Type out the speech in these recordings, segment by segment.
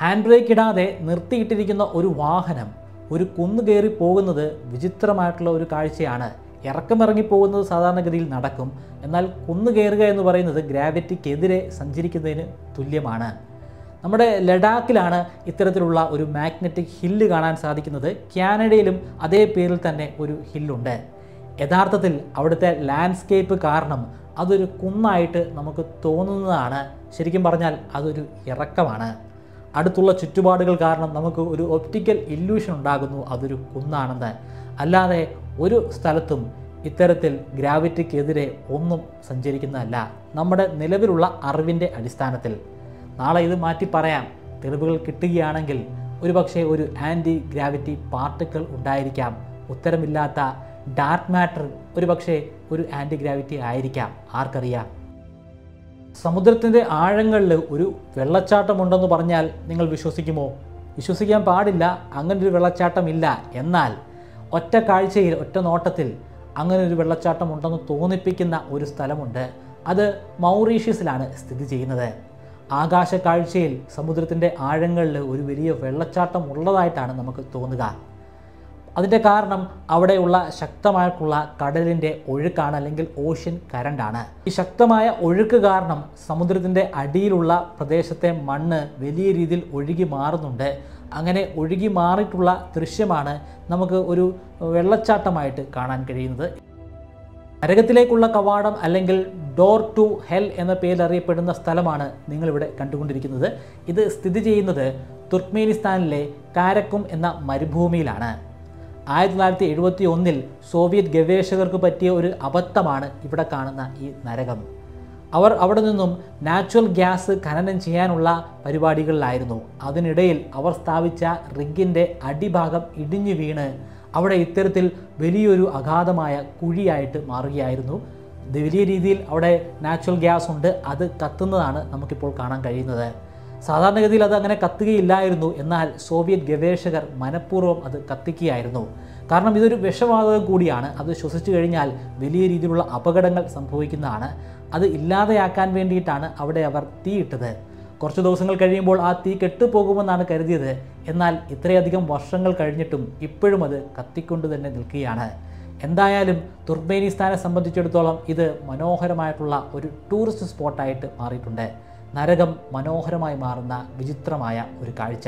hand brake ഇടാതെ നിർത്തിയിട്ടിരിക്കുന്ന ഒരു വാഹനം ഒരു കുന്നു കയറി പോകുന്നത് വിചിത്രമായിട്ടുള്ള ഒരു കാഴ്ചയാണ് ഇറക്കമിറങ്ങി പോകുന്നത് സാധാരണഗതിയിൽ നടക്കും എന്നാൽ കുന്നു കയറുക എന്ന് പറയുന്നത് ഗ്രാവിറ്റിക്കെതിരെ സഞ്ചരിക്കുന്നതിന് തുല്യമാണ് നമ്മുടെ ലഡാക്കിലാണ് ഇത്തരത്തിലുള്ള ഒരു മാഗ്നറ്റിക് ഹില്ല് കാണാൻ സാധിക്കുന്നത് കാനഡയിലും അതേ പേരിൽ തന്നെ ഒരു ഹില്ലുണ്ട് യഥാർത്ഥത്തിൽ അവിടുത്തെ ലാൻഡ്സ്കേപ്പ് കാരണം അതൊരു കുന്നായിട്ട് നമുക്ക് തോന്നുന്നതാണ് ശരിക്കും പറഞ്ഞാൽ അതൊരു ഇറക്കമാണ് അടുത്തുള്ള ചുറ്റുപാടുകൾ കാരണം നമുക്ക് ഒരു ഒപ്റ്റിക്കൽ ഇല്യൂഷൻ ഉണ്ടാകുന്നു അതൊരു കുന്നാണെന്ന് അല്ലാതെ ഒരു സ്ഥലത്തും ഇത്തരത്തിൽ ഗ്രാവിറ്റിക്കെതിരെ ഒന്നും സഞ്ചരിക്കുന്നതല്ല നമ്മുടെ നിലവിലുള്ള അറിവിൻ്റെ അടിസ്ഥാനത്തിൽ നാളെ ഇത് മാറ്റി പറയാം തെളിവുകൾ കിട്ടുകയാണെങ്കിൽ ഒരുപക്ഷെ ഒരു ആൻറ്റി ഗ്രാവിറ്റി പാർട്ടിക്കിൾ ഉണ്ടായിരിക്കാം ഉത്തരമില്ലാത്ത ഡാർക്ക് മാറ്റർ ഒരുപക്ഷെ ഒരു ആൻറ്റി ഗ്രാവിറ്റി ആയിരിക്കാം ആർക്കറിയാം സമുദ്രത്തിൻ്റെ ആഴങ്ങളിൽ ഒരു വെള്ളച്ചാട്ടമുണ്ടെന്ന് പറഞ്ഞാൽ നിങ്ങൾ വിശ്വസിക്കുമോ വിശ്വസിക്കാൻ പാടില്ല അങ്ങനെ ഒരു വെള്ളച്ചാട്ടമില്ല എന്നാൽ ഒറ്റ കാഴ്ചയിൽ ഒറ്റ നോട്ടത്തിൽ അങ്ങനെ ഒരു വെള്ളച്ചാട്ടം ഉണ്ടെന്ന് തോന്നിപ്പിക്കുന്ന ഒരു സ്ഥലമുണ്ട് അത് മൗറീഷ്യസിലാണ് സ്ഥിതി ചെയ്യുന്നത് ആകാശ കാഴ്ചയിൽ സമുദ്രത്തിൻ്റെ ആഴങ്ങളിൽ ഒരു വലിയ വെള്ളച്ചാട്ടം ഉള്ളതായിട്ടാണ് നമുക്ക് തോന്നുക അതിൻ്റെ കാരണം അവിടെയുള്ള ശക്തമായിട്ടുള്ള കടലിൻ്റെ ഒഴുക്കാണ് അല്ലെങ്കിൽ ഓഷ്യൻ കരണ്ടാണ് ഈ ശക്തമായ ഒഴുക്ക് കാരണം സമുദ്രത്തിൻ്റെ അടിയിലുള്ള പ്രദേശത്തെ മണ്ണ് വലിയ രീതിയിൽ ഒഴുകി മാറുന്നുണ്ട് അങ്ങനെ ഒഴുകി മാറിയിട്ടുള്ള ദൃശ്യമാണ് നമുക്ക് ഒരു വെള്ളച്ചാട്ടമായിട്ട് കാണാൻ കഴിയുന്നത് നരകത്തിലേക്കുള്ള കവാടം അല്ലെങ്കിൽ ഡോർ ടു ഹെൽ എന്ന പേരിൽ അറിയപ്പെടുന്ന സ്ഥലമാണ് നിങ്ങളിവിടെ കണ്ടുകൊണ്ടിരിക്കുന്നത് ഇത് സ്ഥിതി ചെയ്യുന്നത് തുർക്ക്മേനിസ്ഥാനിലെ കാരക്കും എന്ന മരുഭൂമിയിലാണ് ആയിരത്തി തൊള്ളായിരത്തി എഴുപത്തി ഒന്നിൽ സോവിയറ്റ് ഗവേഷകർക്ക് പറ്റിയ ഒരു അബദ്ധമാണ് ഇവിടെ കാണുന്ന ഈ നരകം അവർ അവിടെ നിന്നും നാച്ചുറൽ ഗ്യാസ് ഖനനം ചെയ്യാനുള്ള പരിപാടികളിലായിരുന്നു അതിനിടയിൽ അവർ സ്ഥാപിച്ച റിഗിൻ്റെ അടിഭാഗം ഇടിഞ്ഞു വീണ് അവിടെ ഇത്തരത്തിൽ വലിയൊരു അഗാധമായ കുഴിയായിട്ട് മാറുകയായിരുന്നു ഇത് വലിയ രീതിയിൽ അവിടെ നാച്ചുറൽ ഗ്യാസ് ഉണ്ട് അത് കത്തുന്നതാണ് നമുക്കിപ്പോൾ കാണാൻ കഴിയുന്നത് സാധാരണഗതിയിൽ അത് അങ്ങനെ കത്തുകയില്ലായിരുന്നു എന്നാൽ സോവിയറ്റ് ഗവേഷകർ മനഃപൂർവ്വം അത് കത്തിക്കുകയായിരുന്നു കാരണം ഇതൊരു വിഷവാതകം കൂടിയാണ് അത് ശ്വസിച്ചു കഴിഞ്ഞാൽ വലിയ രീതിയിലുള്ള അപകടങ്ങൾ സംഭവിക്കുന്നതാണ് അത് ഇല്ലാതെയാക്കാൻ വേണ്ടിയിട്ടാണ് അവിടെ അവർ തീയിട്ടത് കുറച്ച് ദിവസങ്ങൾ കഴിയുമ്പോൾ ആ തീ കെട്ടുപോകുമെന്നാണ് കരുതിയത് എന്നാൽ ഇത്രയധികം വർഷങ്ങൾ കഴിഞ്ഞിട്ടും ഇപ്പോഴും അത് കത്തിക്കൊണ്ട് തന്നെ നിൽക്കുകയാണ് എന്തായാലും തുർക്ക്മേനിസ്ഥാനെ സംബന്ധിച്ചിടത്തോളം ഇത് മനോഹരമായിട്ടുള്ള ഒരു ടൂറിസ്റ്റ് സ്പോട്ടായിട്ട് മാറിയിട്ടുണ്ട് നരകം മനോഹരമായി മാറുന്ന വിചിത്രമായ ഒരു കാഴ്ച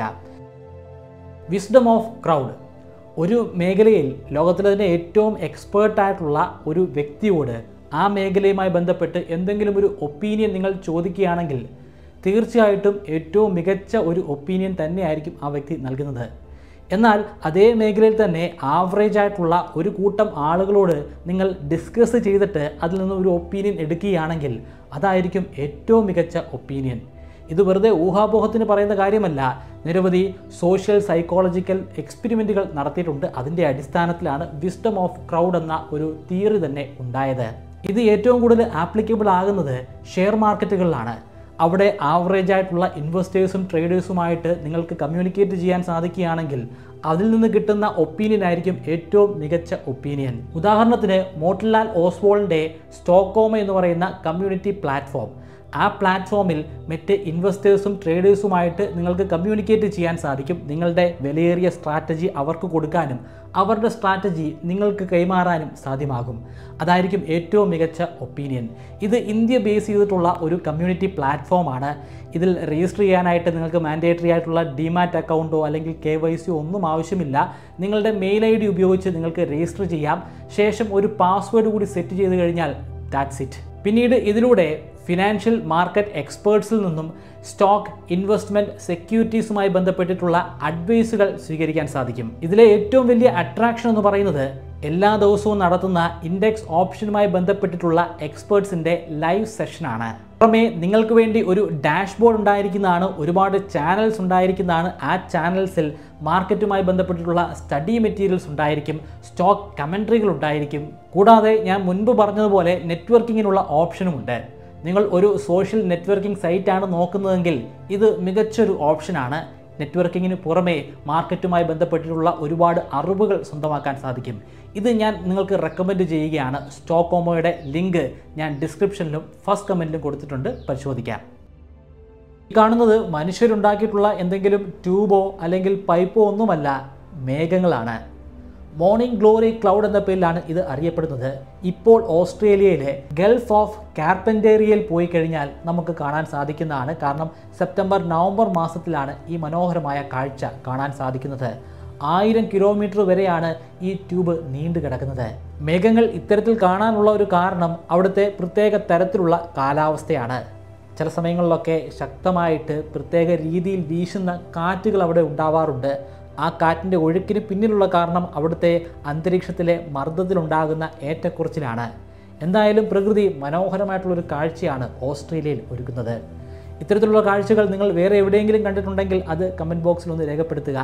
വിസ്ഡം ഓഫ് ക്രൗഡ് ഒരു മേഖലയിൽ ലോകത്തിലെ തന്നെ ഏറ്റവും എക്സ്പേർട്ടായിട്ടുള്ള ഒരു വ്യക്തിയോട് ആ മേഖലയുമായി ബന്ധപ്പെട്ട് എന്തെങ്കിലും ഒരു ഒപ്പീനിയൻ നിങ്ങൾ ചോദിക്കുകയാണെങ്കിൽ തീർച്ചയായിട്ടും ഏറ്റവും മികച്ച ഒരു ഒപ്പീനിയൻ തന്നെയായിരിക്കും ആ വ്യക്തി നൽകുന്നത് എന്നാൽ അതേ മേഖലയിൽ തന്നെ ആവറേജ് ആയിട്ടുള്ള ഒരു കൂട്ടം ആളുകളോട് നിങ്ങൾ ഡിസ്കസ് ചെയ്തിട്ട് അതിൽ നിന്ന് ഒരു ഒപ്പീനിയൻ എടുക്കുകയാണെങ്കിൽ അതായിരിക്കും ഏറ്റവും മികച്ച ഒപ്പീനിയൻ ഇത് വെറുതെ ഊഹാപോഹത്തിന് പറയുന്ന കാര്യമല്ല നിരവധി സോഷ്യൽ സൈക്കോളജിക്കൽ എക്സ്പെരിമെൻറ്റുകൾ നടത്തിയിട്ടുണ്ട് അതിൻ്റെ അടിസ്ഥാനത്തിലാണ് വിസ്ഡം ഓഫ് ക്രൗഡ് എന്ന ഒരു തിയറി തന്നെ ഉണ്ടായത് ഇത് ഏറ്റവും കൂടുതൽ ആപ്ലിക്കബിൾ ആകുന്നത് ഷെയർ മാർക്കറ്റുകളിലാണ് അവിടെ ആവറേജ് ആയിട്ടുള്ള ഇൻവെസ്റ്റേഴ്സും ട്രേഡേഴ്സുമായിട്ട് നിങ്ങൾക്ക് കമ്മ്യൂണിക്കേറ്റ് ചെയ്യാൻ സാധിക്കുകയാണെങ്കിൽ അതിൽ നിന്ന് കിട്ടുന്ന ഒപ്പീനിയൻ ആയിരിക്കും ഏറ്റവും മികച്ച ഒപ്പീനിയൻ ഉദാഹരണത്തിന് മോട്ടിലാൽ ഓസ്വോളിൻ്റെ സ്റ്റോക്കോമ എന്ന് പറയുന്ന കമ്മ്യൂണിറ്റി പ്ലാറ്റ്ഫോം ആ പ്ലാറ്റ്ഫോമിൽ മറ്റ് ഇൻവെസ്റ്റേഴ്സും ട്രേഡേഴ്സുമായിട്ട് നിങ്ങൾക്ക് കമ്മ്യൂണിക്കേറ്റ് ചെയ്യാൻ സാധിക്കും നിങ്ങളുടെ വിലയേറിയ സ്ട്രാറ്റജി അവർക്ക് കൊടുക്കാനും അവരുടെ സ്ട്രാറ്റജി നിങ്ങൾക്ക് കൈമാറാനും സാധ്യമാകും അതായിരിക്കും ഏറ്റവും മികച്ച ഒപ്പീനിയൻ ഇത് ഇന്ത്യ ബേസ് ചെയ്തിട്ടുള്ള ഒരു കമ്മ്യൂണിറ്റി പ്ലാറ്റ്ഫോമാണ് ഇതിൽ രജിസ്റ്റർ ചെയ്യാനായിട്ട് നിങ്ങൾക്ക് മാൻഡേറ്ററി ആയിട്ടുള്ള ഡിമാറ്റ് അക്കൗണ്ടോ അല്ലെങ്കിൽ കെ വൈ സിയോ ഒന്നും ആവശ്യമില്ല നിങ്ങളുടെ മെയിൽ ഐ ഡി ഉപയോഗിച്ച് നിങ്ങൾക്ക് രജിസ്റ്റർ ചെയ്യാം ശേഷം ഒരു പാസ്വേഡ് കൂടി സെറ്റ് ചെയ്ത് കഴിഞ്ഞാൽ ദാറ്റ്സ് ഇറ്റ് പിന്നീട് ഇതിലൂടെ ഫിനാൻഷ്യൽ മാർക്കറ്റ് എക്സ്പേർട്സിൽ നിന്നും സ്റ്റോക്ക് ഇൻവെസ്റ്റ്മെൻറ്റ് സെക്യൂരിറ്റീസുമായി ബന്ധപ്പെട്ടിട്ടുള്ള അഡ്വൈസുകൾ സ്വീകരിക്കാൻ സാധിക്കും ഇതിലെ ഏറ്റവും വലിയ അട്രാക്ഷൻ എന്ന് പറയുന്നത് എല്ലാ ദിവസവും നടത്തുന്ന ഇൻഡെക്സ് ഓപ്ഷനുമായി ബന്ധപ്പെട്ടിട്ടുള്ള എക്സ്പേർട്സിൻ്റെ ലൈവ് സെഷനാണ് പുറമെ നിങ്ങൾക്ക് വേണ്ടി ഒരു ഡാഷ്ബോർഡ് ഉണ്ടായിരിക്കുന്നതാണ് ഒരുപാട് ചാനൽസ് ഉണ്ടായിരിക്കുന്നതാണ് ആ ചാനൽസിൽ മാർക്കറ്റുമായി ബന്ധപ്പെട്ടിട്ടുള്ള സ്റ്റഡി മെറ്റീരിയൽസ് ഉണ്ടായിരിക്കും സ്റ്റോക്ക് കമൻട്രികൾ ഉണ്ടായിരിക്കും കൂടാതെ ഞാൻ മുൻപ് പറഞ്ഞതുപോലെ നെറ്റ്വർക്കിങ്ങിനുള്ള ഓപ്ഷനുമുണ്ട് നിങ്ങൾ ഒരു സോഷ്യൽ നെറ്റ്വർക്കിംഗ് സൈറ്റാണ് നോക്കുന്നതെങ്കിൽ ഇത് മികച്ചൊരു ഓപ്ഷനാണ് നെറ്റ്വർക്കിങ്ങിന് പുറമേ മാർക്കറ്റുമായി ബന്ധപ്പെട്ടിട്ടുള്ള ഒരുപാട് അറിവുകൾ സ്വന്തമാക്കാൻ സാധിക്കും ഇത് ഞാൻ നിങ്ങൾക്ക് റെക്കമെൻഡ് ചെയ്യുകയാണ് സ്റ്റോക്കോമോയുടെ ലിങ്ക് ഞാൻ ഡിസ്ക്രിപ്ഷനിലും ഫസ്റ്റ് കമൻറ്റിലും കൊടുത്തിട്ടുണ്ട് പരിശോധിക്കാം ഈ കാണുന്നത് മനുഷ്യരുണ്ടാക്കിയിട്ടുള്ള എന്തെങ്കിലും ട്യൂബോ അല്ലെങ്കിൽ പൈപ്പോ ഒന്നുമല്ല മേഘങ്ങളാണ് മോർണിംഗ് ഗ്ലോറി ക്ലൗഡ് എന്ന പേരിലാണ് ഇത് അറിയപ്പെടുന്നത് ഇപ്പോൾ ഓസ്ട്രേലിയയിലെ ഗൾഫ് ഓഫ് കാർപ്പൻറ്റേറിയയിൽ പോയി കഴിഞ്ഞാൽ നമുക്ക് കാണാൻ സാധിക്കുന്നതാണ് കാരണം സെപ്റ്റംബർ നവംബർ മാസത്തിലാണ് ഈ മനോഹരമായ കാഴ്ച കാണാൻ സാധിക്കുന്നത് ആയിരം കിലോമീറ്റർ വരെയാണ് ഈ ട്യൂബ് നീണ്ടു കിടക്കുന്നത് മേഘങ്ങൾ ഇത്തരത്തിൽ കാണാനുള്ള ഒരു കാരണം അവിടുത്തെ പ്രത്യേക തരത്തിലുള്ള കാലാവസ്ഥയാണ് ചില സമയങ്ങളിലൊക്കെ ശക്തമായിട്ട് പ്രത്യേക രീതിയിൽ വീശുന്ന കാറ്റുകൾ അവിടെ ഉണ്ടാവാറുണ്ട് ആ കാറ്റിൻ്റെ ഒഴുക്കിന് പിന്നിലുള്ള കാരണം അവിടുത്തെ അന്തരീക്ഷത്തിലെ മർദ്ദത്തിലുണ്ടാകുന്ന ഏറ്റക്കുറച്ചിലാണ് എന്തായാലും പ്രകൃതി മനോഹരമായിട്ടുള്ളൊരു കാഴ്ചയാണ് ഓസ്ട്രേലിയയിൽ ഒരുക്കുന്നത് ഇത്തരത്തിലുള്ള കാഴ്ചകൾ നിങ്ങൾ വേറെ എവിടെയെങ്കിലും കണ്ടിട്ടുണ്ടെങ്കിൽ അത് കമൻറ്റ് ബോക്സിൽ ഒന്ന് രേഖപ്പെടുത്തുക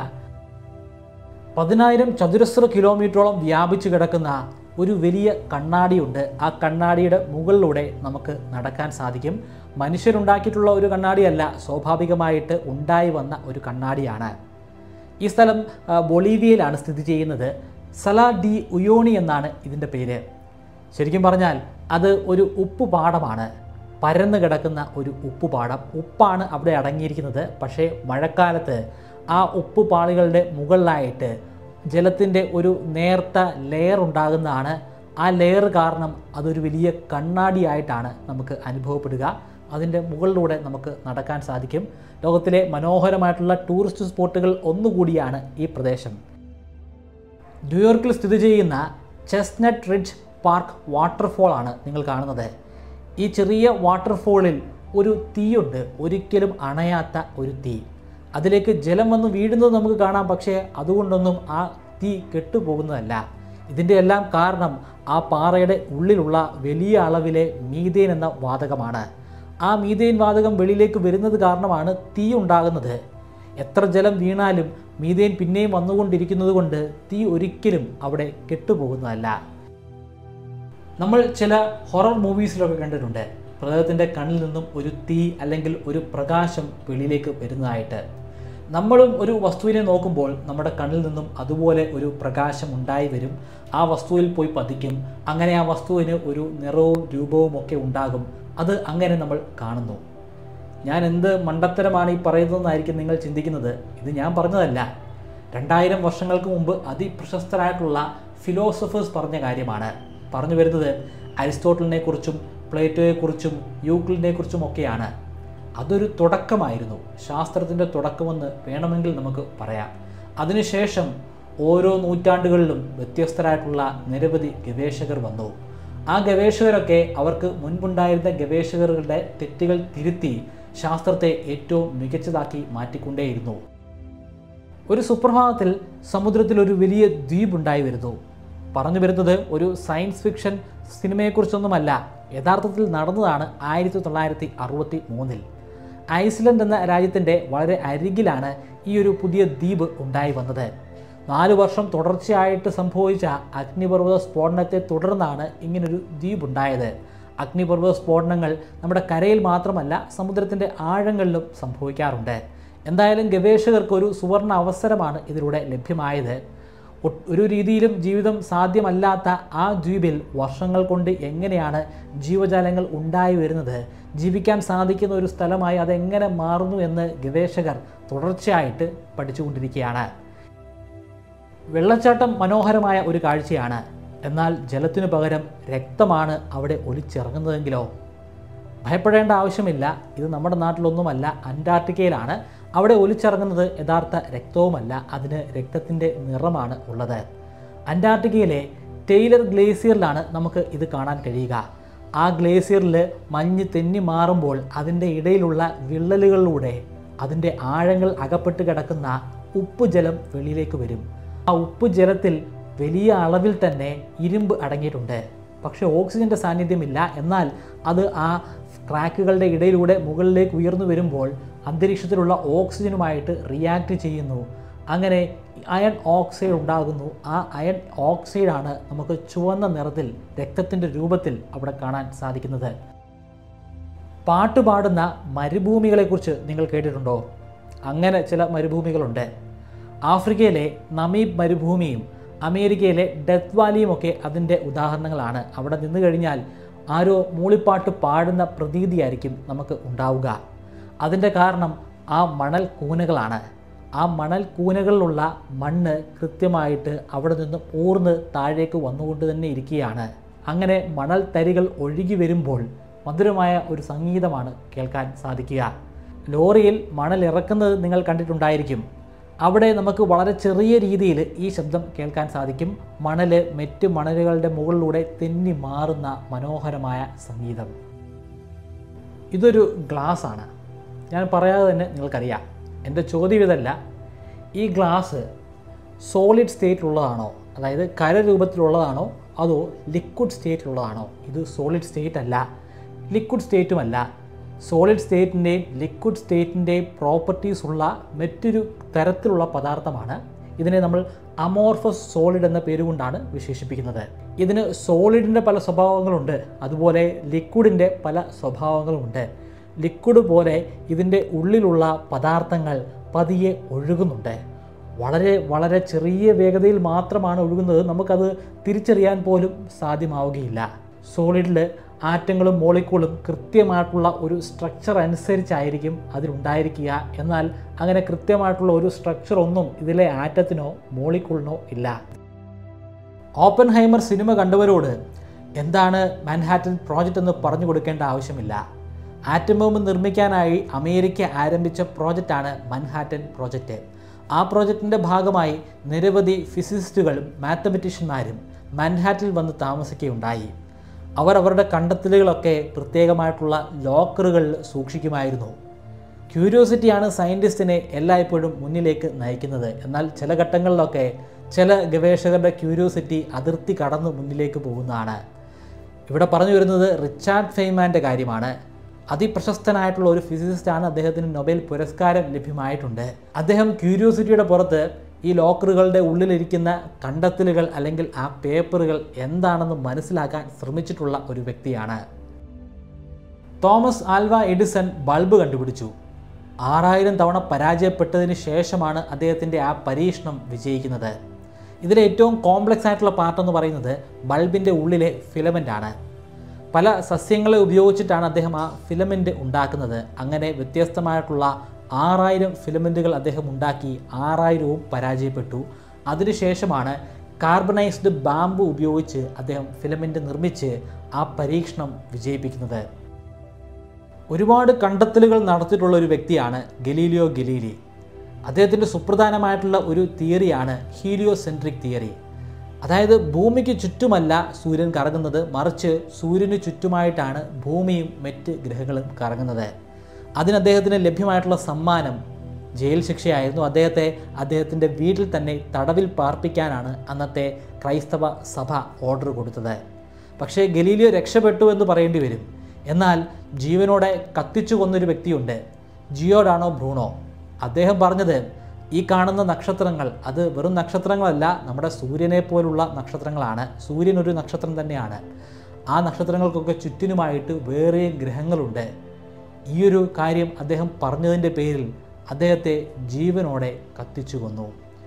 പതിനായിരം ചതുരശ്ര കിലോമീറ്ററോളം വ്യാപിച്ചു കിടക്കുന്ന ഒരു വലിയ കണ്ണാടിയുണ്ട് ആ കണ്ണാടിയുടെ മുകളിലൂടെ നമുക്ക് നടക്കാൻ സാധിക്കും മനുഷ്യരുണ്ടാക്കിയിട്ടുള്ള ഒരു കണ്ണാടിയല്ല സ്വാഭാവികമായിട്ട് ഉണ്ടായി വന്ന ഒരു കണ്ണാടിയാണ് ഈ സ്ഥലം ആ, ബൊളീവിയയിലാണ് സ്ഥിതി ചെയ്യുന്നത് സല ഡി ഉയോണി എന്നാണ് ഇതിൻ്റെ പേര് ശരിക്കും പറഞ്ഞാൽ അത് ഒരു ഉപ്പുപാടമാണ് പരന്നു കിടക്കുന്ന ഒരു ഉപ്പുപാടം ഉപ്പാണ് അവിടെ അടങ്ങിയിരിക്കുന്നത് പക്ഷേ മഴക്കാലത്ത് ആ ഉപ്പുപാളികളുടെ മുകളിലായിട്ട് ജലത്തിൻ്റെ ഒരു നേർത്ത ലെയർ ഉണ്ടാകുന്നതാണ് ആ ലെയർ കാരണം അതൊരു വലിയ കണ്ണാടിയായിട്ടാണ് നമുക്ക് അനുഭവപ്പെടുക അതിൻ്റെ മുകളിലൂടെ നമുക്ക് നടക്കാൻ സാധിക്കും ലോകത്തിലെ മനോഹരമായിട്ടുള്ള ടൂറിസ്റ്റ് സ്പോട്ടുകൾ ഒന്നുകൂടിയാണ് ഈ പ്രദേശം ന്യൂയോർക്കിൽ സ്ഥിതി ചെയ്യുന്ന ചെസ്നട്ട് റിഡ്ജ് പാർക്ക് വാട്ടർഫോൾ ആണ് നിങ്ങൾ കാണുന്നത് ഈ ചെറിയ വാട്ടർഫോളിൽ ഒരു തീയുണ്ട് ഒരിക്കലും അണയാത്ത ഒരു തീ അതിലേക്ക് ജലം വന്ന് വീഴുന്നത് നമുക്ക് കാണാം പക്ഷേ അതുകൊണ്ടൊന്നും ആ തീ കെട്ടുപോകുന്നതല്ല ഇതിൻ്റെ എല്ലാം കാരണം ആ പാറയുടെ ഉള്ളിലുള്ള വലിയ അളവിലെ മീതേൻ എന്ന വാതകമാണ് ആ മീതേൻ വാതകം വെളിയിലേക്ക് വരുന്നത് കാരണമാണ് തീ ഉണ്ടാകുന്നത് എത്ര ജലം വീണാലും മീതേൻ പിന്നെയും വന്നുകൊണ്ടിരിക്കുന്നത് കൊണ്ട് തീ ഒരിക്കലും അവിടെ കെട്ടുപോകുന്നതല്ല നമ്മൾ ചില ഹൊറർ മൂവീസിലൊക്കെ കണ്ടിട്ടുണ്ട് പ്രേതത്തിൻ്റെ കണ്ണിൽ നിന്നും ഒരു തീ അല്ലെങ്കിൽ ഒരു പ്രകാശം വെളിയിലേക്ക് വരുന്നതായിട്ട് നമ്മളും ഒരു വസ്തുവിനെ നോക്കുമ്പോൾ നമ്മുടെ കണ്ണിൽ നിന്നും അതുപോലെ ഒരു പ്രകാശം ഉണ്ടായി വരും ആ വസ്തുവിൽ പോയി പതിക്കും അങ്ങനെ ആ വസ്തുവിന് ഒരു നിറവും രൂപവും ഒക്കെ ഉണ്ടാകും അത് അങ്ങനെ നമ്മൾ കാണുന്നു ഞാൻ എന്ത് മണ്ടത്തരമാണ് ഈ പറയുന്നതെന്നായിരിക്കും നിങ്ങൾ ചിന്തിക്കുന്നത് ഇത് ഞാൻ പറഞ്ഞതല്ല രണ്ടായിരം വർഷങ്ങൾക്ക് മുമ്പ് അതിപ്രശസ്തരായിട്ടുള്ള ഫിലോസഫേഴ്സ് പറഞ്ഞ കാര്യമാണ് പറഞ്ഞു വരുന്നത് അരിസ്റ്റോട്ടലിനെ കുറിച്ചും പ്ലേറ്റോയെക്കുറിച്ചും യൂക്ലിനെ കുറിച്ചും ഒക്കെയാണ് അതൊരു തുടക്കമായിരുന്നു ശാസ്ത്രത്തിൻ്റെ തുടക്കമെന്ന് വേണമെങ്കിൽ നമുക്ക് പറയാം അതിനുശേഷം ഓരോ നൂറ്റാണ്ടുകളിലും വ്യത്യസ്തരായിട്ടുള്ള നിരവധി ഗവേഷകർ വന്നു ആ ഗവേഷകരൊക്കെ അവർക്ക് മുൻപുണ്ടായിരുന്ന ഗവേഷകരുടെ തെറ്റുകൾ തിരുത്തി ശാസ്ത്രത്തെ ഏറ്റവും മികച്ചതാക്കി മാറ്റിക്കൊണ്ടേയിരുന്നു ഒരു സുപ്രഭാതത്തിൽ സമുദ്രത്തിൽ ഒരു വലിയ ദ്വീപ് ഉണ്ടായി വരുന്നു പറഞ്ഞു വരുന്നത് ഒരു സയൻസ് ഫിക്ഷൻ സിനിമയെക്കുറിച്ചൊന്നുമല്ല യഥാർത്ഥത്തിൽ നടന്നതാണ് ആയിരത്തി തൊള്ളായിരത്തി അറുപത്തി മൂന്നിൽ ഐസ്ലൻഡ് എന്ന രാജ്യത്തിൻ്റെ വളരെ അരികിലാണ് ഈ ഒരു പുതിയ ദ്വീപ് ഉണ്ടായി വന്നത് നാല് വർഷം തുടർച്ചയായിട്ട് സംഭവിച്ച അഗ്നിപർവ്വത സ്ഫോടനത്തെ തുടർന്നാണ് ഇങ്ങനൊരു ദ്വീപ് ഉണ്ടായത് അഗ്നിപർവ്വത സ്ഫോടനങ്ങൾ നമ്മുടെ കരയിൽ മാത്രമല്ല സമുദ്രത്തിൻ്റെ ആഴങ്ങളിലും സംഭവിക്കാറുണ്ട് എന്തായാലും ഗവേഷകർക്ക് ഒരു സുവർണ അവസരമാണ് ഇതിലൂടെ ലഭ്യമായത് ഒ- ഒരു രീതിയിലും ജീവിതം സാധ്യമല്ലാത്ത ആ ദ്വീപിൽ വർഷങ്ങൾ കൊണ്ട് എങ്ങനെയാണ് ജീവജാലങ്ങൾ ഉണ്ടായി വരുന്നത് ജീവിക്കാൻ സാധിക്കുന്ന ഒരു സ്ഥലമായി അതെങ്ങനെ മാറുന്നു എന്ന് ഗവേഷകർ തുടർച്ചയായിട്ട് പഠിച്ചുകൊണ്ടിരിക്കുകയാണ് വെള്ളച്ചാട്ടം മനോഹരമായ ഒരു കാഴ്ചയാണ് എന്നാൽ ജലത്തിനു പകരം രക്തമാണ് അവിടെ ഒലിച്ചിറങ്ങുന്നതെങ്കിലോ ഭയപ്പെടേണ്ട ആവശ്യമില്ല ഇത് നമ്മുടെ നാട്ടിലൊന്നുമല്ല അന്റാർട്ടിക്കയിലാണ് അവിടെ ഒലിച്ചിറങ്ങുന്നത് യഥാർത്ഥ രക്തവുമല്ല അതിന് രക്തത്തിൻ്റെ നിറമാണ് ഉള്ളത് അന്റാർട്ടിക്കയിലെ ടെയ്ലർ ഗ്ലേസിയറിലാണ് നമുക്ക് ഇത് കാണാൻ കഴിയുക ആ ഗ്ലേസിയറിൽ മഞ്ഞ് തെന്നി മാറുമ്പോൾ അതിൻ്റെ ഇടയിലുള്ള വിള്ളലുകളിലൂടെ അതിൻ്റെ ആഴങ്ങൾ അകപ്പെട്ട് കിടക്കുന്ന ഉപ്പ് ജലം വെളിയിലേക്ക് വരും ആ ഉപ്പ് ജലത്തിൽ വലിയ അളവിൽ തന്നെ ഇരുമ്പ് അടങ്ങിയിട്ടുണ്ട് പക്ഷേ ഓക്സിജൻ്റെ സാന്നിധ്യമില്ല എന്നാൽ അത് ആ ക്രാക്കുകളുടെ ഇടയിലൂടെ മുകളിലേക്ക് ഉയർന്നു വരുമ്പോൾ അന്തരീക്ഷത്തിലുള്ള ഓക്സിജനുമായിട്ട് റിയാക്ട് ചെയ്യുന്നു അങ്ങനെ അയൺ ഓക്സൈഡ് ഉണ്ടാകുന്നു ആ അയൺ ഓക്സൈഡാണ് നമുക്ക് ചുവന്ന നിറത്തിൽ രക്തത്തിൻ്റെ രൂപത്തിൽ അവിടെ കാണാൻ സാധിക്കുന്നത് പാട്ട് പാടുന്ന മരുഭൂമികളെക്കുറിച്ച് നിങ്ങൾ കേട്ടിട്ടുണ്ടോ അങ്ങനെ ചില മരുഭൂമികളുണ്ട് ആഫ്രിക്കയിലെ നമീബ് മരുഭൂമിയും അമേരിക്കയിലെ ഡെത്ത് വാലിയും ഒക്കെ അതിൻ്റെ ഉദാഹരണങ്ങളാണ് അവിടെ നിന്ന് കഴിഞ്ഞാൽ ആരോ മൂളിപ്പാട്ട് പാടുന്ന പ്രതീതിയായിരിക്കും നമുക്ക് ഉണ്ടാവുക അതിൻ്റെ കാരണം ആ മണൽ കൂനകളാണ് ആ മണൽ കൂനകളിലുള്ള മണ്ണ് കൃത്യമായിട്ട് അവിടെ നിന്ന് ഊർന്ന് താഴേക്ക് വന്നുകൊണ്ട് തന്നെ ഇരിക്കുകയാണ് അങ്ങനെ മണൽ തരികൾ ഒഴുകി വരുമ്പോൾ മധുരമായ ഒരു സംഗീതമാണ് കേൾക്കാൻ സാധിക്കുക ലോറിയിൽ മണൽ ഇറക്കുന്നത് നിങ്ങൾ കണ്ടിട്ടുണ്ടായിരിക്കും അവിടെ നമുക്ക് വളരെ ചെറിയ രീതിയിൽ ഈ ശബ്ദം കേൾക്കാൻ സാധിക്കും മണൽ മറ്റ് മണലുകളുടെ മുകളിലൂടെ തെന്നി മാറുന്ന മനോഹരമായ സംഗീതം ഇതൊരു ഗ്ലാസ് ആണ് ഞാൻ പറയാതെ തന്നെ നിങ്ങൾക്കറിയാം എൻ്റെ ചോദ്യം ഇതല്ല ഈ ഗ്ലാസ് സോളിഡ് സ്റ്റേറ്റിലുള്ളതാണോ അതായത് കരരൂപത്തിലുള്ളതാണോ അതോ ലിക്വിഡ് സ്റ്റേറ്റിലുള്ളതാണോ ഇത് സോളിഡ് സ്റ്റേറ്റ് അല്ല ലിക്വിഡ് സ്റ്റേറ്റുമല്ല സോളിഡ് സ്റ്റേറ്റിൻ്റെയും ലിക്വിഡ് സ്റ്റേറ്റിൻ്റെയും പ്രോപ്പർട്ടീസ് ഉള്ള മറ്റൊരു തരത്തിലുള്ള പദാർത്ഥമാണ് ഇതിനെ നമ്മൾ അമോർഫസ് സോളിഡ് എന്ന പേരുകൊണ്ടാണ് വിശേഷിപ്പിക്കുന്നത് ഇതിന് സോളിഡിൻ്റെ പല സ്വഭാവങ്ങളുണ്ട് അതുപോലെ ലിക്വിഡിൻ്റെ പല സ്വഭാവങ്ങളുമുണ്ട് ലിക്വിഡ് പോലെ ഇതിൻ്റെ ഉള്ളിലുള്ള പദാർത്ഥങ്ങൾ പതിയെ ഒഴുകുന്നുണ്ട് വളരെ വളരെ ചെറിയ വേഗതയിൽ മാത്രമാണ് ഒഴുകുന്നത് നമുക്കത് തിരിച്ചറിയാൻ പോലും സാധ്യമാവുകയില്ല സോളിഡിൽ ആറ്റങ്ങളും മോളിക്കൂളും കൃത്യമായിട്ടുള്ള ഒരു സ്ട്രക്ചർ അനുസരിച്ചായിരിക്കും അതിലുണ്ടായിരിക്കുക എന്നാൽ അങ്ങനെ കൃത്യമായിട്ടുള്ള ഒരു സ്ട്രക്ചർ ഒന്നും ഇതിലെ ആറ്റത്തിനോ മോളിക്കൂളിനോ ഇല്ല ഓപ്പൻഹൈമർ സിനിമ കണ്ടവരോട് എന്താണ് മാൻഹാറ്റൻ പ്രോജക്റ്റ് എന്ന് പറഞ്ഞു കൊടുക്കേണ്ട ആവശ്യമില്ല ആറ്റം ബോംബ് നിർമ്മിക്കാനായി അമേരിക്ക ആരംഭിച്ച പ്രോജക്റ്റാണ് മൻഹാറ്റൻ പ്രോജക്റ്റ് ആ പ്രോജക്റ്റിൻ്റെ ഭാഗമായി നിരവധി ഫിസിസിസ്റ്റുകളും മാത്തമെറ്റീഷ്യന്മാരും മൻഹാറ്റിൽ വന്ന് താമസിക്കുകയുണ്ടായി അവർ അവരുടെ കണ്ടെത്തലുകളൊക്കെ പ്രത്യേകമായിട്ടുള്ള ലോക്കറുകളിൽ സൂക്ഷിക്കുമായിരുന്നു ക്യൂരിയോസിറ്റിയാണ് സയൻറ്റിസ്റ്റിനെ എല്ലായ്പ്പോഴും മുന്നിലേക്ക് നയിക്കുന്നത് എന്നാൽ ചില ഘട്ടങ്ങളിലൊക്കെ ചില ഗവേഷകരുടെ ക്യൂരിയോസിറ്റി അതിർത്തി കടന്ന് മുന്നിലേക്ക് പോകുന്നതാണ് ഇവിടെ പറഞ്ഞു വരുന്നത് റിച്ചാർഡ് ഫെയ്മാൻ്റെ കാര്യമാണ് അതിപ്രശസ്തനായിട്ടുള്ള ഒരു ഫിസിസിസ്റ്റാണ് അദ്ദേഹത്തിന് നൊബേൽ പുരസ്കാരം ലഭ്യമായിട്ടുണ്ട് അദ്ദേഹം ക്യൂരിയോസിറ്റിയുടെ പുറത്ത് ഈ ലോക്കറുകളുടെ ഉള്ളിലിരിക്കുന്ന കണ്ടെത്തലുകൾ അല്ലെങ്കിൽ ആ പേപ്പറുകൾ എന്താണെന്ന് മനസ്സിലാക്കാൻ ശ്രമിച്ചിട്ടുള്ള ഒരു വ്യക്തിയാണ് തോമസ് ആൽവ എഡിസൺ ബൾബ് കണ്ടുപിടിച്ചു ആറായിരം തവണ പരാജയപ്പെട്ടതിന് ശേഷമാണ് അദ്ദേഹത്തിൻ്റെ ആ പരീക്ഷണം വിജയിക്കുന്നത് ഇതിലെ ഏറ്റവും കോംപ്ലക്സ് ആയിട്ടുള്ള പാർട്ട് എന്ന് പറയുന്നത് ബൾബിൻ്റെ ഉള്ളിലെ ഫിലമെൻ്റ് ആണ് പല സസ്യങ്ങളെ ഉപയോഗിച്ചിട്ടാണ് അദ്ദേഹം ആ ഫിലമെൻ്റ് ഉണ്ടാക്കുന്നത് അങ്ങനെ വ്യത്യസ്തമായിട്ടുള്ള ആറായിരം ഫിലമെൻറ്റുകൾ അദ്ദേഹം ഉണ്ടാക്കി ആറായിരവും പരാജയപ്പെട്ടു അതിനുശേഷമാണ് കാർബണൈസ്ഡ് ബാമ്പു ഉപയോഗിച്ച് അദ്ദേഹം ഫിലമെൻ്റ് നിർമ്മിച്ച് ആ പരീക്ഷണം വിജയിപ്പിക്കുന്നത് ഒരുപാട് കണ്ടെത്തലുകൾ നടത്തിയിട്ടുള്ള ഒരു വ്യക്തിയാണ് ഗലീലിയോ ഗലീലി അദ്ദേഹത്തിൻ്റെ സുപ്രധാനമായിട്ടുള്ള ഒരു തിയറിയാണ് ഹീലിയോസെൻട്രിക് തിയറി അതായത് ഭൂമിക്ക് ചുറ്റുമല്ല സൂര്യൻ കറങ്ങുന്നത് മറിച്ച് സൂര്യന് ചുറ്റുമായിട്ടാണ് ഭൂമിയും മറ്റ് ഗ്രഹങ്ങളും കറങ്ങുന്നത് അതിന് അദ്ദേഹത്തിന് ലഭ്യമായിട്ടുള്ള സമ്മാനം ജയിൽ ശിക്ഷയായിരുന്നു അദ്ദേഹത്തെ അദ്ദേഹത്തിൻ്റെ വീട്ടിൽ തന്നെ തടവിൽ പാർപ്പിക്കാനാണ് അന്നത്തെ ക്രൈസ്തവ സഭ ഓർഡർ കൊടുത്തത് പക്ഷേ ഗലീലിയോ രക്ഷപ്പെട്ടു എന്ന് പറയേണ്ടി വരും എന്നാൽ ജീവനോടെ കത്തിച്ചു കൊന്നൊരു വ്യക്തിയുണ്ട് ജിയോഡാണോ ബ്രൂണോ അദ്ദേഹം പറഞ്ഞത് ഈ കാണുന്ന നക്ഷത്രങ്ങൾ അത് വെറും നക്ഷത്രങ്ങളല്ല നമ്മുടെ സൂര്യനെ പോലുള്ള നക്ഷത്രങ്ങളാണ് സൂര്യൻ ഒരു നക്ഷത്രം തന്നെയാണ് ആ നക്ഷത്രങ്ങൾക്കൊക്കെ ചുറ്റിനുമായിട്ട് വേറെ ഗ്രഹങ്ങളുണ്ട് ഈ ഒരു കാര്യം അദ്ദേഹം പറഞ്ഞതിൻ്റെ പേരിൽ അദ്ദേഹത്തെ ജീവനോടെ കത്തിച്ചു കൊന്നു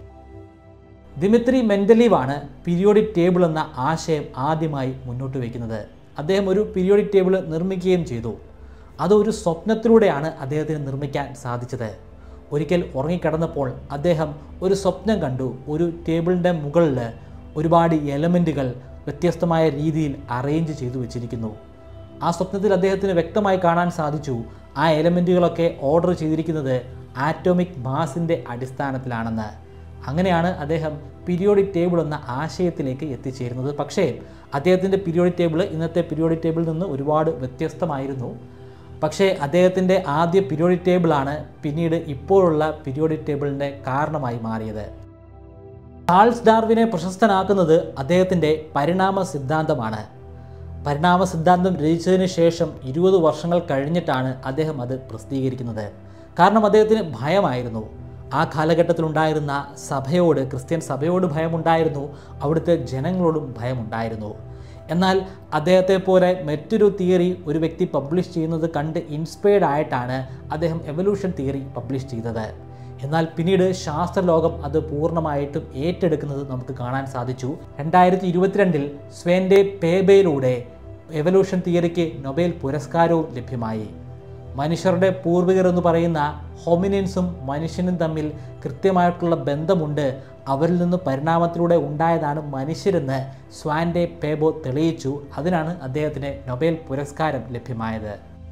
ദിമിത്രി മെൻ്റലീവാണ് പീരിയോഡിക് ടേബിൾ എന്ന ആശയം ആദ്യമായി മുന്നോട്ട് വയ്ക്കുന്നത് അദ്ദേഹം ഒരു പീരിയോഡിക് ടേബിൾ നിർമ്മിക്കുകയും ചെയ്തു അതൊരു സ്വപ്നത്തിലൂടെയാണ് അദ്ദേഹത്തിന് നിർമ്മിക്കാൻ സാധിച്ചത് ഒരിക്കൽ ഉറങ്ങിക്കിടന്നപ്പോൾ അദ്ദേഹം ഒരു സ്വപ്നം കണ്ടു ഒരു ടേബിളിൻ്റെ മുകളിൽ ഒരുപാട് എലമെൻറ്റുകൾ വ്യത്യസ്തമായ രീതിയിൽ അറേഞ്ച് ചെയ്തു വെച്ചിരിക്കുന്നു ആ സ്വപ്നത്തിൽ അദ്ദേഹത്തിന് വ്യക്തമായി കാണാൻ സാധിച്ചു ആ എലമെൻറ്റുകളൊക്കെ ഓർഡർ ചെയ്തിരിക്കുന്നത് ആറ്റോമിക് മാസിൻ്റെ അടിസ്ഥാനത്തിലാണെന്ന് അങ്ങനെയാണ് അദ്ദേഹം പീരിയോഡിക് ടേബിൾ എന്ന ആശയത്തിലേക്ക് എത്തിച്ചേരുന്നത് പക്ഷേ അദ്ദേഹത്തിൻ്റെ പീരിയോഡിക് ടേബിൾ ഇന്നത്തെ പീരിയോഡിക് ടേബിളിൽ നിന്ന് ഒരുപാട് വ്യത്യസ്തമായിരുന്നു പക്ഷേ അദ്ദേഹത്തിൻ്റെ ആദ്യ പീരിയോഡിക് ടേബിളാണ് പിന്നീട് ഇപ്പോഴുള്ള പീരിയോഡിക് ടേബിളിൻ്റെ കാരണമായി മാറിയത് ചാൾസ് ഡാർവിനെ പ്രശസ്തനാക്കുന്നത് അദ്ദേഹത്തിൻ്റെ പരിണാമ സിദ്ധാന്തമാണ് പരിണാമ സിദ്ധാന്തം രചിച്ചതിന് ശേഷം ഇരുപത് വർഷങ്ങൾ കഴിഞ്ഞിട്ടാണ് അദ്ദേഹം അത് പ്രസിദ്ധീകരിക്കുന്നത് കാരണം അദ്ദേഹത്തിന് ഭയമായിരുന്നു ആ കാലഘട്ടത്തിലുണ്ടായിരുന്ന സഭയോട് ക്രിസ്ത്യൻ സഭയോട് ഭയമുണ്ടായിരുന്നു അവിടുത്തെ ജനങ്ങളോടും ഭയമുണ്ടായിരുന്നു എന്നാൽ അദ്ദേഹത്തെ പോലെ മറ്റൊരു തിയറി ഒരു വ്യക്തി പബ്ലിഷ് ചെയ്യുന്നത് കണ്ട് ഇൻസ്പയർഡ് ആയിട്ടാണ് അദ്ദേഹം എവല്യൂഷൻ തിയറി പബ്ലിഷ് ചെയ്തത് എന്നാൽ പിന്നീട് ശാസ്ത്രലോകം അത് പൂർണ്ണമായിട്ടും ഏറ്റെടുക്കുന്നത് നമുക്ക് കാണാൻ സാധിച്ചു രണ്ടായിരത്തി ഇരുപത്തിരണ്ടിൽ സ്വേൻ്റെ പേബയിലൂടെ എവല്യൂഷൻ തിയറിക്ക് നൊബേൽ പുരസ്കാരവും ലഭ്യമായി മനുഷ്യരുടെ പൂർവികർ എന്ന് പറയുന്ന ഹൊമിനിൻസും മനുഷ്യനും തമ്മിൽ കൃത്യമായിട്ടുള്ള ബന്ധമുണ്ട് അവരിൽ നിന്ന് പരിണാമത്തിലൂടെ ഉണ്ടായതാണ് മനുഷ്യരെന്ന് സ്വാൻഡെ പേബോ തെളിയിച്ചു അതിനാണ് അദ്ദേഹത്തിന് നൊബേൽ പുരസ്കാരം ലഭ്യമായത്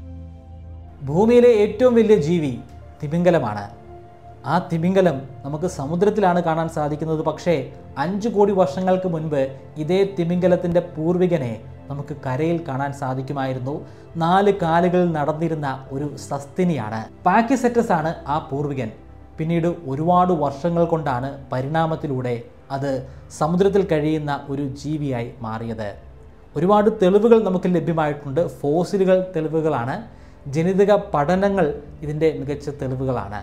ഭൂമിയിലെ ഏറ്റവും വലിയ ജീവി തിമിംഗലമാണ് ആ തിമിംഗലം നമുക്ക് സമുദ്രത്തിലാണ് കാണാൻ സാധിക്കുന്നത് പക്ഷേ അഞ്ചു കോടി വർഷങ്ങൾക്ക് മുൻപ് ഇതേ തിമിംഗലത്തിൻ്റെ പൂർവികനെ നമുക്ക് കരയിൽ കാണാൻ സാധിക്കുമായിരുന്നു നാല് കാലുകളിൽ നടന്നിരുന്ന ഒരു സസ്തിനിയാണ് പാക്കിസെറ്റസ് ആണ് ആ പൂർവികൻ പിന്നീട് ഒരുപാട് വർഷങ്ങൾ കൊണ്ടാണ് പരിണാമത്തിലൂടെ അത് സമുദ്രത്തിൽ കഴിയുന്ന ഒരു ജീവിയായി മാറിയത് ഒരുപാട് തെളിവുകൾ നമുക്ക് ലഭ്യമായിട്ടുണ്ട് ഫോസിലുകൾ തെളിവുകളാണ് ജനിതക പഠനങ്ങൾ ഇതിൻ്റെ മികച്ച തെളിവുകളാണ്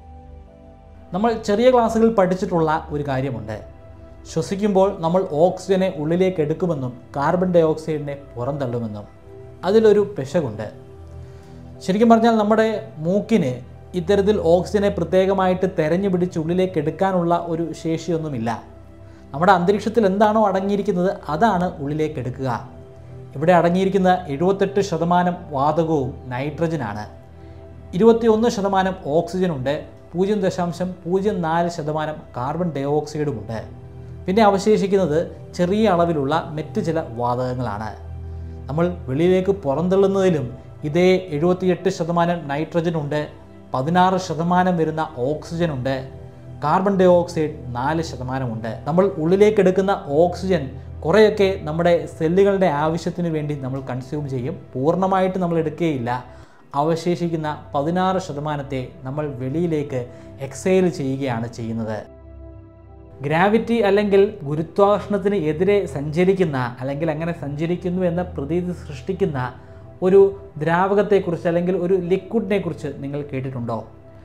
നമ്മൾ ചെറിയ ക്ലാസ്സുകളിൽ പഠിച്ചിട്ടുള്ള ഒരു കാര്യമുണ്ട് ശ്വസിക്കുമ്പോൾ നമ്മൾ ഓക്സിജനെ ഉള്ളിലേക്ക് എടുക്കുമെന്നും കാർബൺ ഡൈ ഓക്സൈഡിനെ പുറന്തള്ളുമെന്നും അതിലൊരു പെശകുണ്ട് ശരിക്കും പറഞ്ഞാൽ നമ്മുടെ മൂക്കിന് ഇത്തരത്തിൽ ഓക്സിജനെ പ്രത്യേകമായിട്ട് തെരഞ്ഞു പിടിച്ച് ഉള്ളിലേക്ക് എടുക്കാനുള്ള ഒരു ശേഷിയൊന്നുമില്ല നമ്മുടെ അന്തരീക്ഷത്തിൽ എന്താണോ അടങ്ങിയിരിക്കുന്നത് അതാണ് ഉള്ളിലേക്ക് എടുക്കുക ഇവിടെ അടങ്ങിയിരിക്കുന്ന എഴുപത്തെട്ട് ശതമാനം വാതകവും നൈട്രജനാണ് ഇരുപത്തിയൊന്ന് ശതമാനം ഓക്സിജനുണ്ട് പൂജ്യം ദശാംശം പൂജ്യം നാല് ശതമാനം കാർബൺ ഡൈ ഓക്സൈഡുമുണ്ട് പിന്നെ അവശേഷിക്കുന്നത് ചെറിയ അളവിലുള്ള മറ്റ് ചില വാതകങ്ങളാണ് നമ്മൾ വെളിയിലേക്ക് പുറന്തള്ളുന്നതിലും ഇതേ എഴുപത്തിയെട്ട് ശതമാനം നൈട്രജൻ ഉണ്ട് പതിനാറ് ശതമാനം വരുന്ന ഓക്സിജൻ ഉണ്ട് കാർബൺ ഡൈ ഓക്സൈഡ് നാല് ശതമാനമുണ്ട് നമ്മൾ ഉള്ളിലേക്ക് എടുക്കുന്ന ഓക്സിജൻ കുറേയൊക്കെ നമ്മുടെ സെല്ലുകളുടെ ആവശ്യത്തിന് വേണ്ടി നമ്മൾ കൺസ്യൂം ചെയ്യും പൂർണ്ണമായിട്ട് നമ്മൾ എടുക്കുകയില്ല അവശേഷിക്കുന്ന പതിനാറ് ശതമാനത്തെ നമ്മൾ വെളിയിലേക്ക് എക്സൈൽ ചെയ്യുകയാണ് ചെയ്യുന്നത് ഗ്രാവിറ്റി അല്ലെങ്കിൽ ഗുരുത്വാകർഷണത്തിന് എതിരെ സഞ്ചരിക്കുന്ന അല്ലെങ്കിൽ അങ്ങനെ സഞ്ചരിക്കുന്നു എന്ന പ്രതീതി സൃഷ്ടിക്കുന്ന ഒരു ദ്രാവകത്തെക്കുറിച്ച് അല്ലെങ്കിൽ ഒരു ലിക്വിഡിനെ കുറിച്ച് നിങ്ങൾ കേട്ടിട്ടുണ്ടോ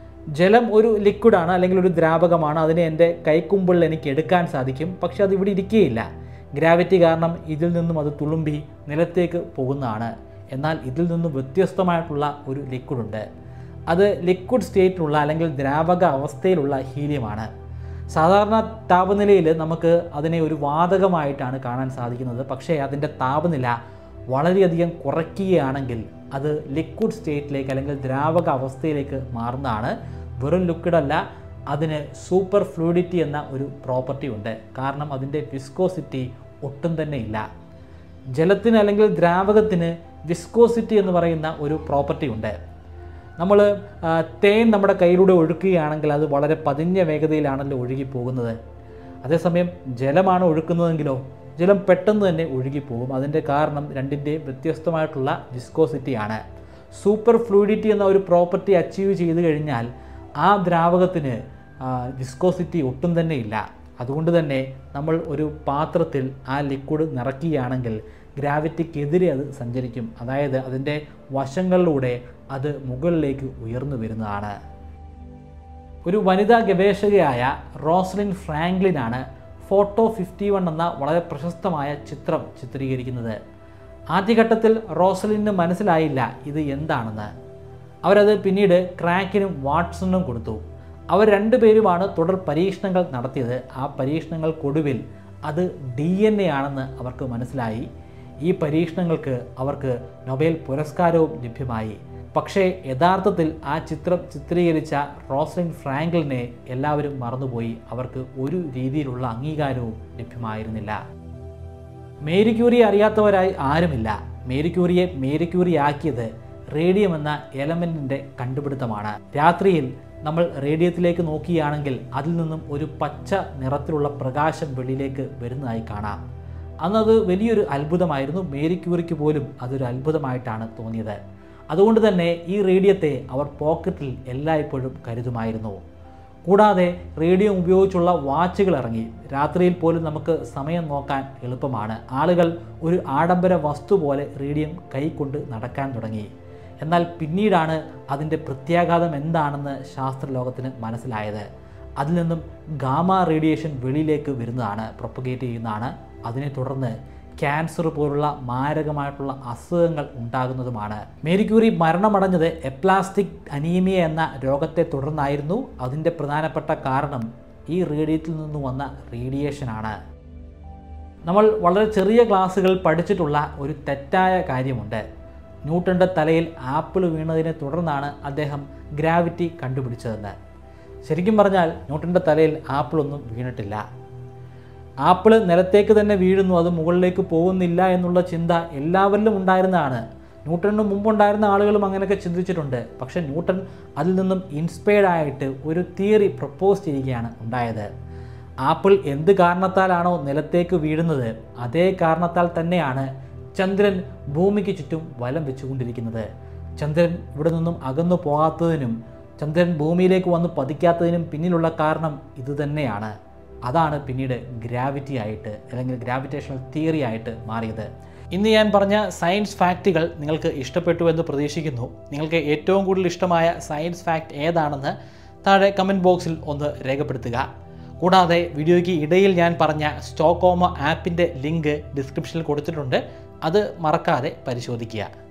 ജലം ഒരു ലിക്വിഡാണ് അല്ലെങ്കിൽ ഒരു ദ്രാവകമാണ് അതിനെ എൻ്റെ കൈക്കുമ്പിളിൽ എനിക്ക് എടുക്കാൻ സാധിക്കും പക്ഷെ അത് ഇവിടെ ഇരിക്കുകയില്ല ഗ്രാവിറ്റി കാരണം ഇതിൽ നിന്നും അത് തുളുമ്പി നിലത്തേക്ക് പോകുന്നതാണ് എന്നാൽ ഇതിൽ നിന്നും വ്യത്യസ്തമായിട്ടുള്ള ഒരു ലിക്വിഡുണ്ട് അത് ലിക്വിഡ് സ്റ്റേറ്റിലുള്ള അല്ലെങ്കിൽ ദ്രാവക അവസ്ഥയിലുള്ള ഹീലിയമാണ് സാധാരണ താപനിലയിൽ നമുക്ക് അതിനെ ഒരു വാതകമായിട്ടാണ് കാണാൻ സാധിക്കുന്നത് പക്ഷേ അതിൻ്റെ താപനില വളരെയധികം കുറയ്ക്കുകയാണെങ്കിൽ അത് ലിക്വിഡ് സ്റ്റേറ്റിലേക്ക് അല്ലെങ്കിൽ ദ്രാവക അവസ്ഥയിലേക്ക് മാറുന്നതാണ് വെറും ലിക്വിഡ് അല്ല അതിന് സൂപ്പർ ഫ്ലൂയിഡിറ്റി എന്ന ഒരു പ്രോപ്പർട്ടി ഉണ്ട് കാരണം അതിൻ്റെ വിസ്കോസിറ്റി ഒട്ടും തന്നെ ഇല്ല ജലത്തിന് അല്ലെങ്കിൽ ദ്രാവകത്തിന് വിസ്കോസിറ്റി എന്ന് പറയുന്ന ഒരു പ്രോപ്പർട്ടി ഉണ്ട് നമ്മൾ ആ, തേൻ നമ്മുടെ കയ്യിലൂടെ ഒഴുക്കുകയാണെങ്കിൽ അത് വളരെ പതിഞ്ഞ വേഗതയിലാണല്ലോ ഒഴുകി പോകുന്നത് അതേസമയം ജലമാണ് ഒഴുക്കുന്നതെങ്കിലോ ജലം പെട്ടെന്ന് തന്നെ ഒഴുകിപ്പോകും അതിൻ്റെ കാരണം രണ്ടിൻ്റെ വ്യത്യസ്തമായിട്ടുള്ള വിസ്കോസിറ്റിയാണ് സൂപ്പർ ഫ്ലൂയിഡിറ്റി എന്ന ഒരു പ്രോപ്പർട്ടി അച്ചീവ് ചെയ്ത് കഴിഞ്ഞാൽ ആ ദ്രാവകത്തിന് വിസ്കോസിറ്റി ഒട്ടും തന്നെ ഇല്ല അതുകൊണ്ട് തന്നെ നമ്മൾ ഒരു പാത്രത്തിൽ ആ ലിക്വിഡ് നിറയ്ക്കുകയാണെങ്കിൽ ഗ്രാവിറ്റിക്കെതിരെ അത് സഞ്ചരിക്കും അതായത് അതിൻ്റെ വശങ്ങളിലൂടെ അത് മുകളിലേക്ക് ഉയർന്നു വരുന്നതാണ് ഒരു വനിതാ ഗവേഷകയായ റോസ്ലിൻ ഫ്രാങ്ക്ലിനാണ് ഫോട്ടോ ഫിഫ്റ്റി വൺ എന്ന വളരെ പ്രശസ്തമായ ചിത്രം ചിത്രീകരിക്കുന്നത് ആദ്യഘട്ടത്തിൽ റോസ്ലിന് മനസ്സിലായില്ല ഇത് എന്താണെന്ന് അവരത് പിന്നീട് ക്രാക്കിനും വാട്സണും കൊടുത്തു അവർ രണ്ടുപേരുമാണ് തുടർ പരീക്ഷണങ്ങൾ നടത്തിയത് ആ പരീക്ഷണങ്ങൾക്കൊടുവിൽ അത് ഡി എൻ എ ആണെന്ന് അവർക്ക് മനസ്സിലായി ഈ പരീക്ഷണങ്ങൾക്ക് അവർക്ക് നൊബേൽ പുരസ്കാരവും ലഭ്യമായി പക്ഷേ യഥാർത്ഥത്തിൽ ആ ചിത്രം ചിത്രീകരിച്ച റോസ്ലിൻ ഫ്രാങ്കിളിനെ എല്ലാവരും മറന്നുപോയി അവർക്ക് ഒരു രീതിയിലുള്ള അംഗീകാരവും ലഭ്യമായിരുന്നില്ല മേരി ക്യൂറിയെ അറിയാത്തവരായി ആരുമില്ല മേരി ക്യൂറിയെ മേരി ക്യൂറി ആക്കിയത് റേഡിയം എന്ന എലമെൻറ്റിൻ്റെ കണ്ടുപിടുത്തമാണ് രാത്രിയിൽ നമ്മൾ റേഡിയത്തിലേക്ക് നോക്കുകയാണെങ്കിൽ അതിൽ നിന്നും ഒരു പച്ച നിറത്തിലുള്ള പ്രകാശം വെളിയിലേക്ക് വരുന്നതായി കാണാം അന്നത് വലിയൊരു അത്ഭുതമായിരുന്നു മേരി ക്യൂറിക്ക് പോലും അതൊരു അത്ഭുതമായിട്ടാണ് തോന്നിയത് അതുകൊണ്ട് തന്നെ ഈ റേഡിയത്തെ അവർ പോക്കറ്റിൽ എല്ലായ്പ്പോഴും കരുതുമായിരുന്നു കൂടാതെ റേഡിയോ ഉപയോഗിച്ചുള്ള വാച്ചുകൾ ഇറങ്ങി രാത്രിയിൽ പോലും നമുക്ക് സമയം നോക്കാൻ എളുപ്പമാണ് ആളുകൾ ഒരു ആഡംബര വസ്തു പോലെ റേഡിയം കൈകൊണ്ട് നടക്കാൻ തുടങ്ങി എന്നാൽ പിന്നീടാണ് അതിൻ്റെ പ്രത്യാഘാതം എന്താണെന്ന് ശാസ്ത്രലോകത്തിന് മനസ്സിലായത് അതിൽ നിന്നും ഗാമ റേഡിയേഷൻ വെളിയിലേക്ക് വരുന്നതാണ് പ്രൊപ്പഗേറ്റ് ചെയ്യുന്നതാണ് അതിനെ തുടർന്ന് ക്യാൻസർ പോലുള്ള മാരകമായിട്ടുള്ള അസുഖങ്ങൾ ഉണ്ടാകുന്നതുമാണ് മേരി ക്യൂറി മരണമടഞ്ഞത് എപ്ലാസ്റ്റിക് അനീമിയ എന്ന രോഗത്തെ തുടർന്നായിരുന്നു അതിൻ്റെ പ്രധാനപ്പെട്ട കാരണം ഈ റേഡിയത്തിൽ നിന്ന് വന്ന റേഡിയേഷനാണ് നമ്മൾ വളരെ ചെറിയ ക്ലാസ്സുകൾ പഠിച്ചിട്ടുള്ള ഒരു തെറ്റായ കാര്യമുണ്ട് ന്യൂട്ടൻ്റെ തലയിൽ ആപ്പിൾ വീണതിനെ തുടർന്നാണ് അദ്ദേഹം ഗ്രാവിറ്റി കണ്ടുപിടിച്ചതെന്ന് ശരിക്കും പറഞ്ഞാൽ ന്യൂട്ടൻ്റെ തലയിൽ ആപ്പിളൊന്നും വീണിട്ടില്ല ആപ്പിൾ നിലത്തേക്ക് തന്നെ വീഴുന്നു അത് മുകളിലേക്ക് പോകുന്നില്ല എന്നുള്ള ചിന്ത എല്ലാവരിലും ഉണ്ടായിരുന്നതാണ് ന്യൂട്ടണിന് മുമ്പുണ്ടായിരുന്ന ആളുകളും അങ്ങനെയൊക്കെ ചിന്തിച്ചിട്ടുണ്ട് പക്ഷേ ന്യൂട്ടൺ അതിൽ നിന്നും ഇൻസ്പയർഡ് ആയിട്ട് ഒരു തിയറി പ്രപ്പോസ് ചെയ്യുകയാണ് ഉണ്ടായത് ആപ്പിൾ എന്ത് കാരണത്താലാണോ നിലത്തേക്ക് വീഴുന്നത് അതേ കാരണത്താൽ തന്നെയാണ് ചന്ദ്രൻ ഭൂമിക്ക് ചുറ്റും വലം വെച്ചുകൊണ്ടിരിക്കുന്നത് ചന്ദ്രൻ ഇവിടെ നിന്നും അകന്നു പോകാത്തതിനും ചന്ദ്രൻ ഭൂമിയിലേക്ക് വന്ന് പതിക്കാത്തതിനും പിന്നിലുള്ള കാരണം ഇതുതന്നെയാണ് അതാണ് പിന്നീട് ഗ്രാവിറ്റി ആയിട്ട് അല്ലെങ്കിൽ ഗ്രാവിറ്റേഷണൽ തിയറി ആയിട്ട് മാറിയത് ഇന്ന് ഞാൻ പറഞ്ഞ സയൻസ് ഫാക്റ്റുകൾ നിങ്ങൾക്ക് ഇഷ്ടപ്പെട്ടു എന്ന് പ്രതീക്ഷിക്കുന്നു നിങ്ങൾക്ക് ഏറ്റവും കൂടുതൽ ഇഷ്ടമായ സയൻസ് ഫാക്റ്റ് ഏതാണെന്ന് താഴെ കമൻറ്റ് ബോക്സിൽ ഒന്ന് രേഖപ്പെടുത്തുക കൂടാതെ വീഡിയോയ്ക്ക് ഇടയിൽ ഞാൻ പറഞ്ഞ സ്റ്റോക്കോമ ആപ്പിൻ്റെ ലിങ്ക് ഡിസ്ക്രിപ്ഷനിൽ കൊടുത്തിട്ടുണ്ട് അത് മറക്കാതെ പരിശോധിക്കുക